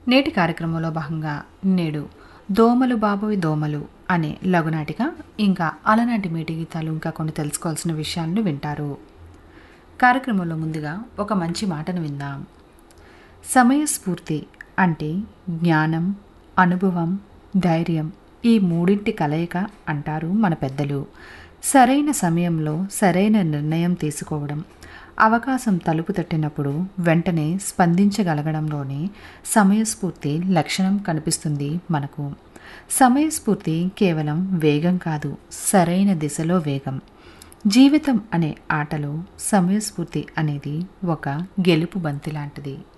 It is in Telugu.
నేటి కార్యక్రమంలో భాగంగా నేడు దోమలు బాబోయ్ దోమలు అనే లఘునాటిక ఇంకా అలనాటి మేటి గీతాలు ఇంకా కొన్ని తెలుసుకోవాల్సిన విషయాలను వింటారు కార్యక్రమంలో ముందుగా ఒక మంచి మాటను విందాం సమయస్ఫూర్తి అంటే జ్ఞానం అనుభవం ధైర్యం ఈ మూడింటి కలయిక అంటారు మన పెద్దలు సరైన సమయంలో సరైన నిర్ణయం తీసుకోవడం అవకాశం తలుపు తట్టినప్పుడు వెంటనే స్పందించగలగడంలోనే సమయస్ఫూర్తి లక్షణం కనిపిస్తుంది మనకు సమయస్ఫూర్తి కేవలం వేగం కాదు సరైన దిశలో వేగం జీవితం అనే ఆటలో సమయస్ఫూర్తి అనేది ఒక గెలుపు బంతి లాంటిది